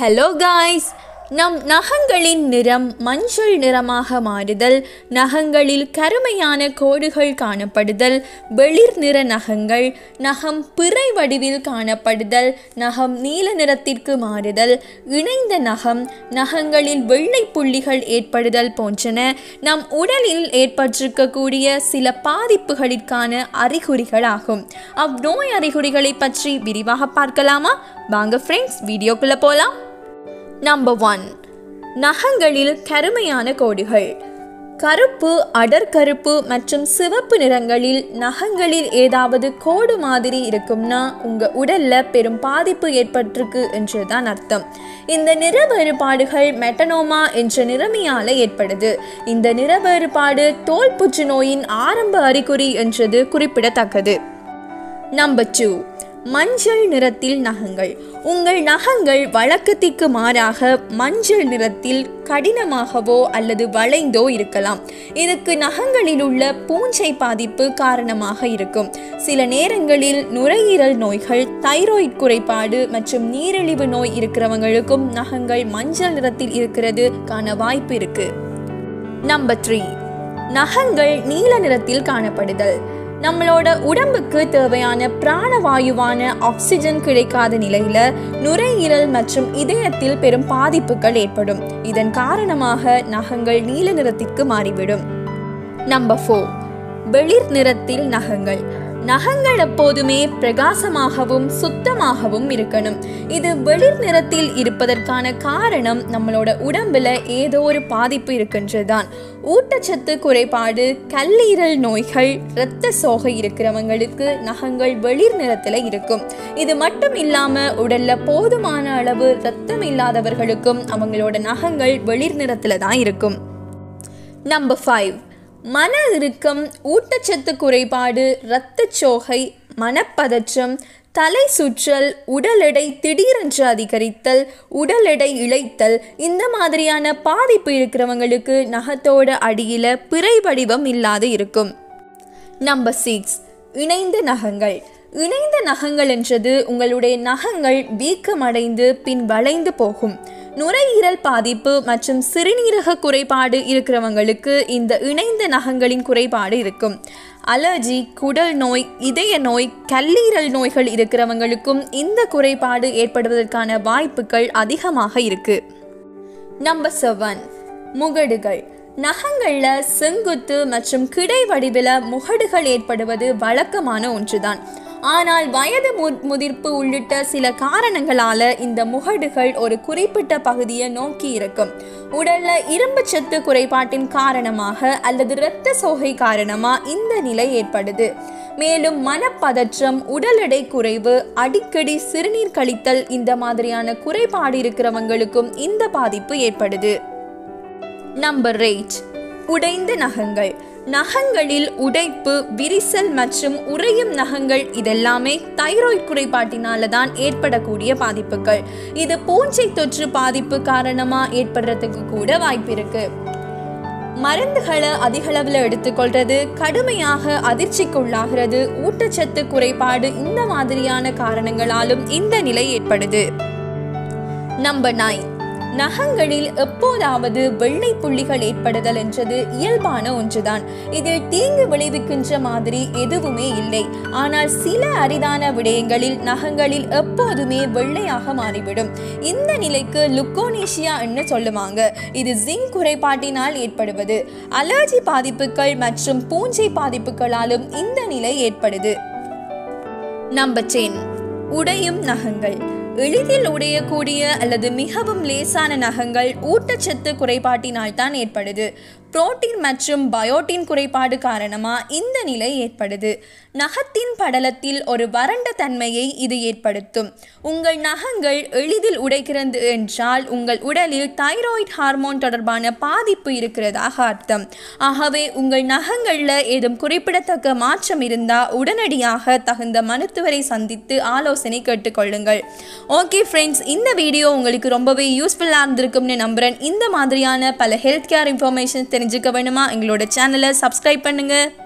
hello guys நம் நகங்களின் நிறம் மஞ்சள் நிறமாக மாறுதல் நகங்களில் கருமையான கோடுகள் காணப்படுதல் வெளிர் நிற நகங்கள் நகம் பிறை வடிவில் காணப்படுதல் நகம் நீல நிறத்திற்கு மாறுதல் இணைந்த நகம் நகங்களில் வெள்ளை புள்ளிகள் ஏற்படுதல் போன்றன நம் உடலில் ஏற்பட்டிருக்கக்கூடிய சில பாதிப்புகளிற்கான அறிகுறிகளாகும் அவ்நோய் அறிகுறிகளை பற்றி விரிவாக பார்க்கலாமா வாங்க ஃப்ரெண்ட்ஸ் வீடியோக்குள்ளே போகலாம் நம்பர் ஒன் நகங்களில் கருமையான கோடுகள் கருப்பு அடர்கருப்பு மற்றும் சிவப்பு நிறங்களில் நகங்களில் ஏதாவது கோடு மாதிரி இருக்கும்னா உங்க உடல்ல பெரும் பாதிப்பு ஏற்பட்டிருக்கு என்றுதான் அர்த்தம் இந்த நிற வேறுபாடுகள் மெட்டனோமா என்ற நிறமியால ஏற்படுது இந்த நிற வேறுபாடு தோல் புற்றுநோயின் ஆரம்ப அறிகுறி என்றது குறிப்பிடத்தக்கது நம்பர் டூ மஞ்சள் நிறத்தில் நகங்கள் உங்கள் நகங்கள் வழக்கத்திற்கு மாறாக மஞ்சள் நிறத்தில் கடினமாகவோ அல்லது வளைந்தோ இருக்கலாம் இதுக்கு நகங்களில் உள்ள பூஞ்சை பாதிப்பு காரணமாக இருக்கும் சில நேரங்களில் நுரையீரல் நோய்கள் தைராய்டு குறைபாடு மற்றும் நீரிழிவு நோய் இருக்கிறவங்களுக்கும் நகங்கள் மஞ்சள் நிறத்தில் இருக்கிறது காண வாய்ப்பு இருக்கு நம்பர் த்ரீ நகங்கள் நீல நிறத்தில் காணப்படுதல் நம்மளோட உடம்புக்கு தேவையான பிராணவாயுவான ஆக்சிஜன் கிடைக்காத நிலையில நுரையீரல் மற்றும் இதயத்தில் பெரும் பாதிப்புகள் ஏற்படும் இதன் காரணமாக நகங்கள் நீல நிறத்திற்கு மாறிவிடும் நம்பர் ஃபோர் வெளிர் நிறத்தில் நகங்கள் நகங்கள் எப்போதுமே பிரகாசமாகவும் சுத்தமாகவும் இருக்கணும் இது வெளிர் நிறத்தில் இருப்பதற்கான காரணம் நம்மளோட உடம்புல ஏதோ ஒரு பாதிப்பு இருக்கின்றதுதான் ஊட்டச்சத்து குறைபாடு கல்லீரல் நோய்கள் இரத்த சோகை இருக்கிறவங்களுக்கு நகங்கள் வெளிர் நிறத்துல இருக்கும் இது மட்டும் இல்லாம உடல்ல போதுமான அளவு ரத்தம் இல்லாதவர்களுக்கும் அவங்களோட நகங்கள் வெளிர் நிறத்துல தான் இருக்கும் நம்பர் ஃபைவ் மன இறுக்கம் ஊட்டச்சத்து குறைபாடு இரத்தச்சோகை மனப்பதற்றம் தலை சுற்றல் உடல் எடை திடீரென்று அதிகரித்தல் உடல் எடை இழைத்தல் இந்த மாதிரியான பாதிப்பு இருக்கிறவங்களுக்கு நகத்தோட அடியில பிறை வடிவம் இல்லாது இருக்கும் நம்பர் சிக்ஸ் இணைந்த நகங்கள் இணைந்த நகங்கள் என்றது உங்களுடைய நகங்கள் வீக்கமடைந்து பின் வளைந்து போகும் நுரையீரல் பாதிப்பு மற்றும் சிறுநீரக குறைபாடு இருக்கிறவங்களுக்கு இந்த இணைந்த நகங்களின் குறைபாடு இருக்கும் அலர்ஜி குடல் நோய் இதய நோய் கல்லீரல் நோய்கள் இருக்கிறவங்களுக்கும் இந்த குறைபாடு ஏற்படுவதற்கான வாய்ப்புகள் அதிகமாக இருக்கு நம்பர் செவன் முகடுகள் நகங்கள்ல செங்குத்து மற்றும் கிடை வடிவில முகடுகள் ஏற்படுவது வழக்கமான ஒன்றுதான் ஆனால் வயது முதிர்ப்பு உள்ளிட்ட சில காரணங்களால இந்த முகடுகள் ஒரு குறிப்பிட்ட பகுதியை நோக்கி இருக்கும் உடல்ல இரும்பு சத்து குறைபாட்டின் காரணமாக அல்லது இரத்த சோகை காரணமா இந்த நிலை ஏற்படுது மேலும் மனப்பதற்றம் உடல் எடை குறைவு அடிக்கடி சிறுநீர் கழித்தல் இந்த மாதிரியான குறைபாடு இருக்கிறவங்களுக்கும் இந்த பாதிப்பு ஏற்படுது நம்பர் எயிட் உடைந்த நகங்கள் நகங்களில் உடைப்பு விரிசல் மற்றும் உறையும் நகங்கள் இதெல்லாமே தைராய்டு குறைபாட்டினால தான் ஏற்படக்கூடிய பாதிப்புகள் இது பூஞ்சை தொற்று பாதிப்பு காரணமா ஏற்படுறதுக்கு கூட வாய்ப்பு இருக்கு மருந்துகளை அதிக அளவில் எடுத்துக்கொள்றது கடுமையாக அதிர்ச்சிக்குள்ளாகிறது ஊட்டச்சத்து குறைபாடு இந்த மாதிரியான காரணங்களாலும் இந்த நிலை ஏற்படுது நம்பர் நைன் நகங்களில் எப்போதாவது வெள்ளை புள்ளிகள் ஏற்படுதல் என்றது இயல்பான ஒன்றுதான் இதில் தீங்கு விளைவிக்கின்ற மாதிரி எதுவுமே இல்லை ஆனால் சில அரிதான விடயங்களில் நகங்களில் எப்போதுமே வெள்ளையாக மாறிவிடும் இந்த நிலைக்கு லுக்கோனேஷியா என்று சொல்லுவாங்க இது ஜிங்க் குறைபாட்டினால் ஏற்படுவது அலர்ஜி பாதிப்புகள் மற்றும் பூஞ்சை பாதிப்புகளாலும் இந்த நிலை ஏற்படுது நம்பர் டென் உடையும் நகங்கள் எளிதில் உடையக்கூடிய அல்லது மிகவும் லேசான நகங்கள் ஊட்டச்சத்து குறைபாட்டினால் தான் ஏற்படுது புரோட்டீன் மற்றும் பயோட்டின் குறைபாடு காரணமா இந்த நிலை ஏற்படுது நகத்தின் படலத்தில் ஒரு வறண்ட தன்மையை இது ஏற்படுத்தும் உங்கள் நகங்கள் எளிதில் உடைக்கிறது என்றால் உங்கள் உடலில் தைராய்டு ஹார்மோன் தொடர்பான பாதிப்பு இருக்கிறதாக அர்த்தம் ஆகவே உங்கள் நகங்களில் ஏதும் குறிப்பிடத்தக்க மாற்றம் இருந்தால் உடனடியாக தகுந்த மருத்துவரை சந்தித்து ஆலோசனை கேட்டுக்கொள்ளுங்கள் ஓகே ஃப்ரெண்ட்ஸ் இந்த வீடியோ உங்களுக்கு ரொம்பவே யூஸ்ஃபுல்லாக இருந்திருக்கும்னு நம்புகிறேன் இந்த மாதிரியான பல ஹெல்த் கேர் இன்ஃபர்மேஷன் தெரிஞ்சுக்க வேணுமா எங்களோட சேனலை சப்ஸ்கிரைப் பண்ணுங்கள்